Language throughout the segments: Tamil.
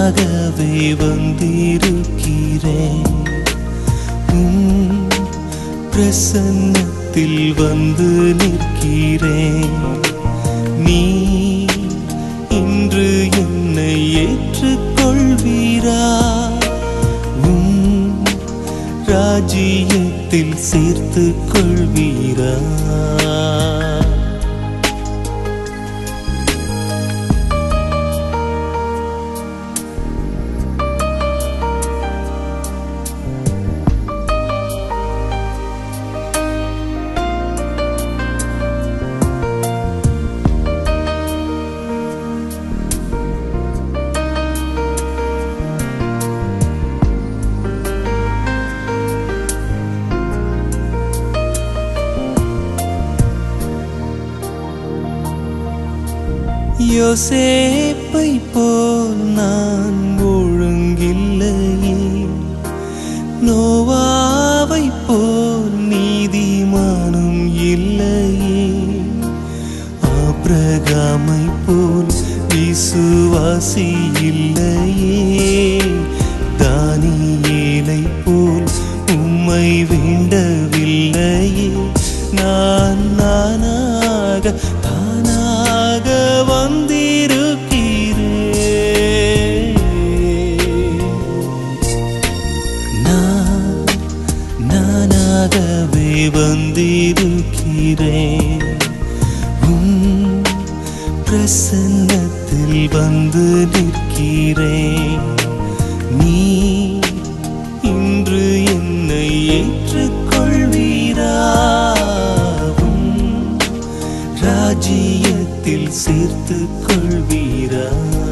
நானாகவே வந்திருக்கிறேன் உம் பிரசன்னத்தில் வந்து நிற்கிறேன் நீ இன்று என்னை ஏற்றுக்கொள்வீரா உம் ராஜ்யத்தில் சேர்த்து கொள்வீரா யோசேப்பை போல் நான் ஒழுங்கில்லையே நோவாவை போல் நீதிமானும் இல்லையே ஆபிரகாமை போல் விசுவாசி இல்லையே தானியேலை போல் உம்மை வேண்டவில்லையே நான் நானாக தானாக வந்திருக்கிறேன் நான் நானாகவே வந்திருக்கிறேன் உம் பிரசன்னத்தில் வந்து நிற்கிறேன் நீ இன்று என்னை ஏற்றுக்கொள்வீராவும் ராஜ்யத்தில் சேர்த்து கொள்வீரா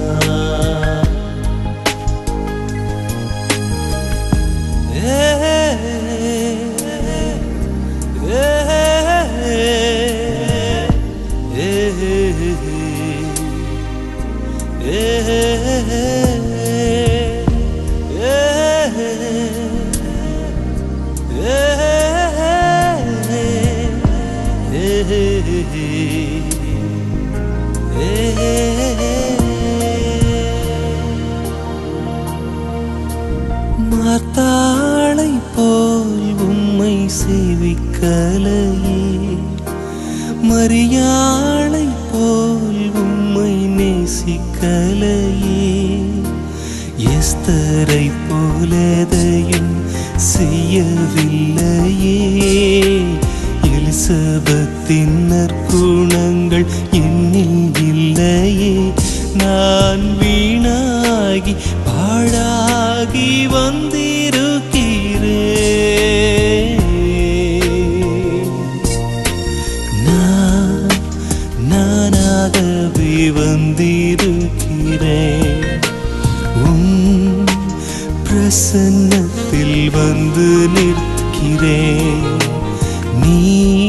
மார்த்தாளை போல் உம்மை சேவிக்கலையே மரியாளை போல் உம்மை நேசிக்கலையே எஸ்தரை போலதையும் செய்யவில்லையே எலிசபத்தின் நற்குணங்கள் என்னில் இல்லையே நான் வீணாகி பாழாகி வந்திருக்கிறேன் நான் நானாகவே வந்திருக்கிறேன் உம் பிரசன்னத்தில் வந்து நிற்கிறேன் நீ